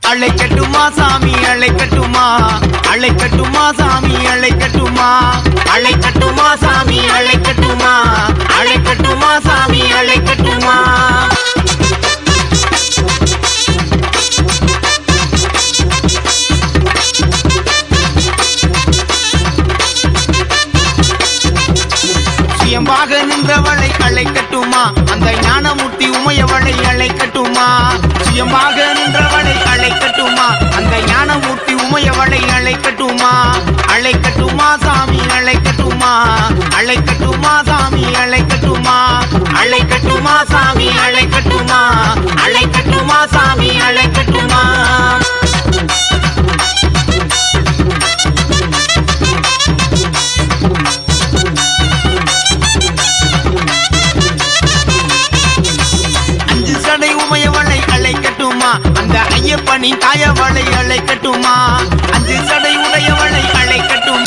அழைக்கட்டுமா சாமி அழைக்கட்டுமா அழைக்கட்டுமா சாமி அழைக்கட்டுமா அழைக்கட்டுமா சாமி அழைக்கட்டுமா அழைக்கட்டுமா சாமி அழைக்கட்டுமா சுயம்பாக நின்றவளை அழைக்கட்டுமா அந்த ஞானமூர்த்தி உமையவளை அழைக்கட்டுமா சுயம்பாக நின்றவளை அழைக்கட்டுமா அந்த ஞானமூர்த்தி உமையவளை அழைக்கட்டுமா அழைக்கட்டுமா சாமி அழைக்கட்டுமா அழைக்கட்டுமா சாமி அழைக்கட்டுமா அழைக்கட்டுமா சாமி அழைக்கட்டுமா அழைக்கட்டுமா சாமி அழைக்கட்டுமா அஞ்சு சடை உமையவளை அழைக்கட்டுமா அந்த ஐயப்பனின் தாயவளை அழைக்கட்டுமா அஞ்சு சடை உடையவளை அழைக்கட்டும்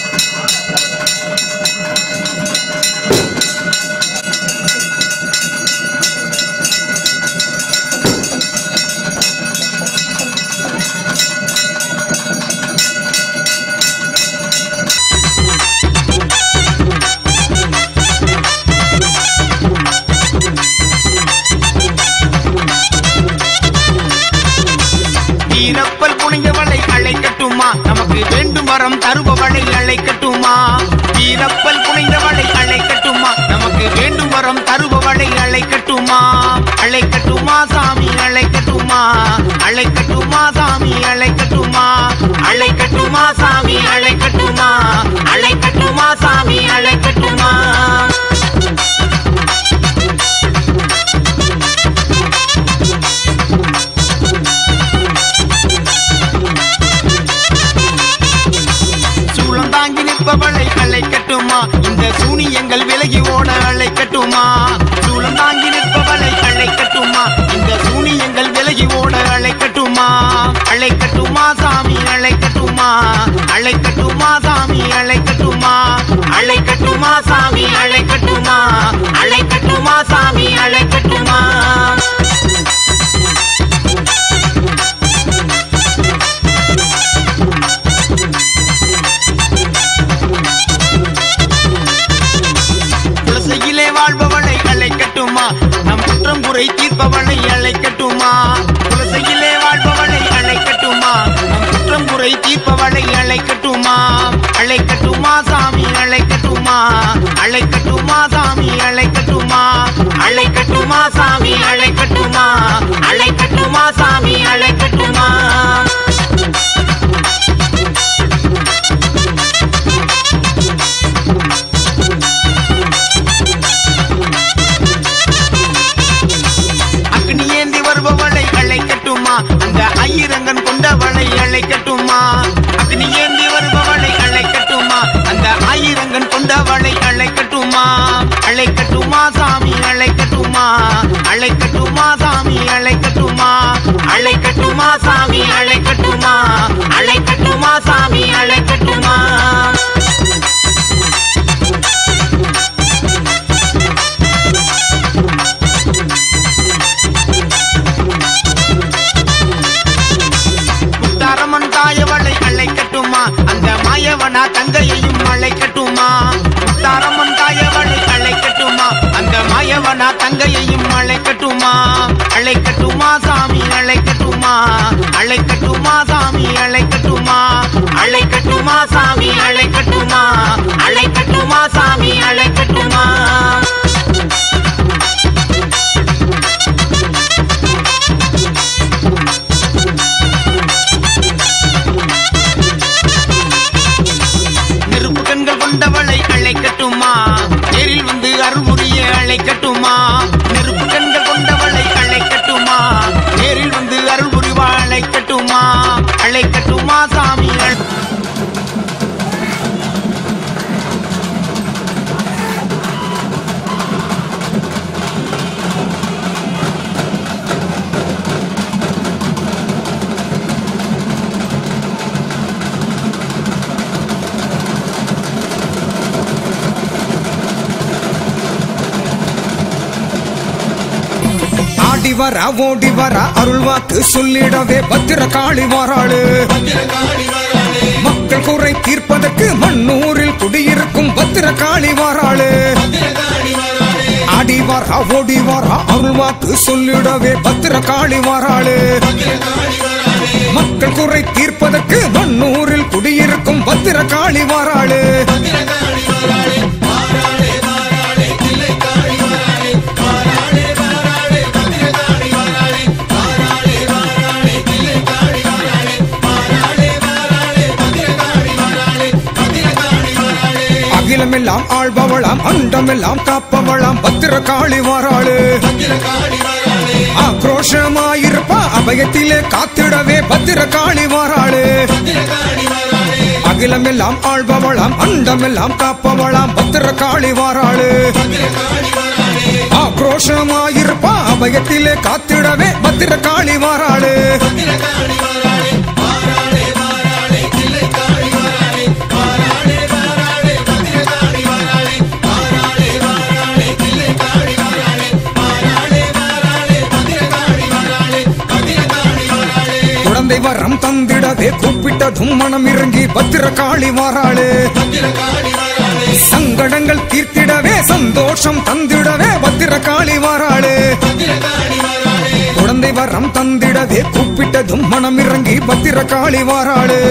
வீரப்பல் புனிஞ்சவளை அழைக்கட்டுமா நமக்கு வேண்டும் வரம் தருபவளை அழைக்கட்டுமா வீரப்பல் புனிந்தவளை அழைக்கட்டுமா நமக்கு வேண்டும் வரம் தருபவளை அழைக்கட்டுமா அழைக்கட்டுமா சாமி அழைக்கட்டுமா அழைக்கட்டுமா சாமி அழைக்கட்டுமா அழைக்கட்டுமா சாமி அழைக்கட்டுமா அழைக்கட்டுமா சாமி அழைக்கட்டுமா சூளம் தாங்கி நிற்பவளை அழைக்கட்டுமா இந்த சூனியங்கள் விலகி ஓட அழைக்கட்டுமா சூளம் தாங்கி நிற்பவளை அழைக்கட்டுமா இந்த சூனியங்கள் விலகி ஓட அழைக்கட்டுமா அழைக்கட்டுமா சாமி அழைக்கட்டுமா அழைக்கட்டுமா சாமி அழைக்கட்டுமா அழைக்கட்டுமா சாமி அழைக்கட்டுமா அழைக்கட்டுமா சாமி அழைக்கட்டுமா குலசையிலே வாழ்பவளை அழைக்கட்டுமா நம் குற்றம் குறை தீர்ப்பவளை அழைக்கட்டுமா குலசையிலே வாழ்பவளை அழைக்கட்டுமா நம் குற்றம் குறை தீர்ப்பவளை அழைக்கட்டுமா அழைக்கட்டுமா சாமி அழைக்கட்டுமா அழைக்கட்டுமா சாமி அழைக்கட்டுமா அழைக்கட்டுமா சாமி அழைக்கட்டுமா அழைக்கட்டுமா சாமி அழைக்கட்டுமா அக்னி ஏந்தி வருபவளை அழைக்கட்டுமா அந்த ஐயரங்கன் கொண்டவளை அழைக்கட்டுமா அக்னி ஏந்தி வருபவளை அழைக்கட்டுமா அந்த ஆயிரங்கன் கொண்டவளை அழைக்கட்டுமா அழைக்கட்டுமா சாமி அழைக்கட்டுமா அழைக்கட்டுமா சாமி அழைக்கட்டுமா அழைக்கட்டுமா சாமி அழைக்கட்டுமா அழைக்கட்டுமா சாமி அழைக்கட்டுமா முத்தாரம்மன் தாயவளை அழைக்கட்டுமா அந்த மாயவனா தங்கையையும் அழைக்கட்டுமா முத்தாரம்மன் தாயவளை அழைக்கட்டுமா அந்த மாயவனா தங்கையையும் அழைக்கட்டுமா அழைக்கட்டுமா சாமி அழைக்கட்டுமா அழைக்கட்டுமா சாமி அழைக்கட்டுமா அழைக்கட்டுமா சாமி அழைக்கட்டுமா அழைக்கட்டுமா சாமி அழைக்கட்டுமா நெருப்பு கண்கள் கொண்டவளை அழைக்கட்டுமா நேரில் வந்து அருள்முறிய அழைக்கட்டுமா நெருப்பு கண்கள் கொண்டவளை அழைக்கட்டுமா நேரில் வந்து அருள் புரிவா அழைக்கட்டுமா அழைக்கட்டுமா சாமி அழை- வரா ஓடி வரா அருள்வாக்கு சொல்லிடவே பத்திர காளி வாராளு மக்கள் குறை தீர்ப்பதற்கு மண்ணூரில் குடியிருக்கும் பத்திர காளி வாராளு ஆடி வாரா ஓடி வாரா அருள்வாக்கு சொல்லிடவே பத்திர காளி வாராளு மக்கள் குறை தீர்ப்பதற்கு மண்ணூரில் குடியிருக்கும் பத்திர காளி வாராளு அகிலமெல்லாம் ஆள்பவளாம் அண்டமெல்லாம் காப்பவளாம் பத்திர காளி வாராளு ஆக்ரோஷமாயிருப்பா அபயத்திலே காத்திடவே பத்திர காளி வாராளு அகிலமெல்லாம் ஆள்பவளாம் அண்டமெல்லாம் காப்பவளாம் பத்திர காளி வாராளு ஆக்ரோஷமாயிருப்பா அபயத்திலே காத்திடவே பத்திர காளி வாராளு குழந்தை வரம் தந்திடவே கூப்பிட்டதும் மனம் இறங்கி பத்திர காளி வாராளு சங்கடங்கள் தீர்த்திடவே சந்தோஷம் தந்திடவே பத்திர காளி வாராளு குழந்தை வரம் தந்திடவே கூப்பிட்டதும் மனம் இறங்கி பத்திர காளி வாராளு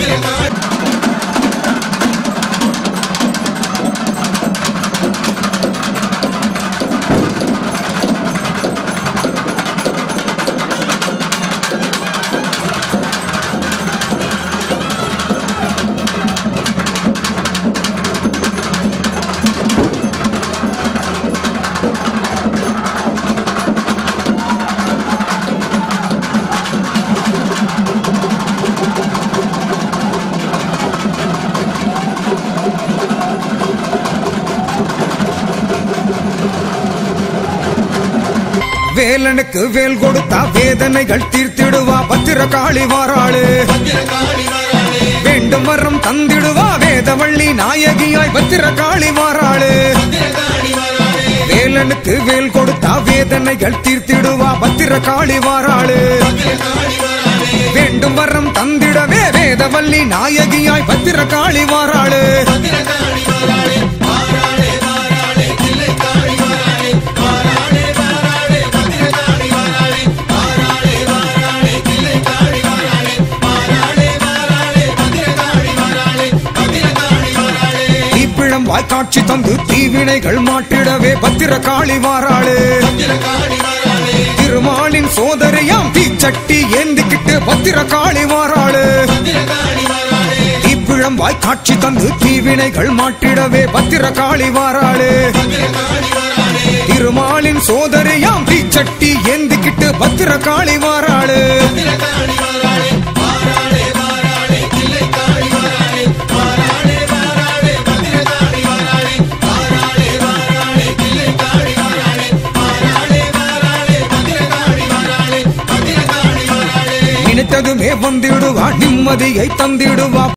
வேலனுக்கு வேல் கொடுத்தா வேதனைகள் தீர்த்திடுவா பத்திர காளி வாராளு வேண்டும் வரம் தந்திடுவா வேதவள்ளி நாயகியாய் பத்திர காளி வாராளு வேலனுக்கு வேல் கொடுத்தா வேதனைகள் தீர்த்திடுவா பத்திர காளி வாராளு வேண்டும் வரம் தந்திடவே வேதவள்ளி நாயகியாய் பத்திர காளி வாராளு தீப்பிழம் வாய்க்காட்சி தந்து தீவினைகள் மாட்டிடவே பத்திர காளி வாராளு திருமாலின் சோதரையாம் தீச்சட்டி ஏந்திக்கிட்டு பத்திர காளி வாராளு தீப்பிழம் வாய்க்காட்சி தந்து தீவினைகள் மாட்டிடவே பத்திர காளி வாராளு திருமாலின் சோதரையாம் தீச்சட்டி ஏந்திக்கிட்டு பத்திர காளி வாராளு நினைத்ததுமே வந்திடுவா நிம்மதியை தந்திடுவா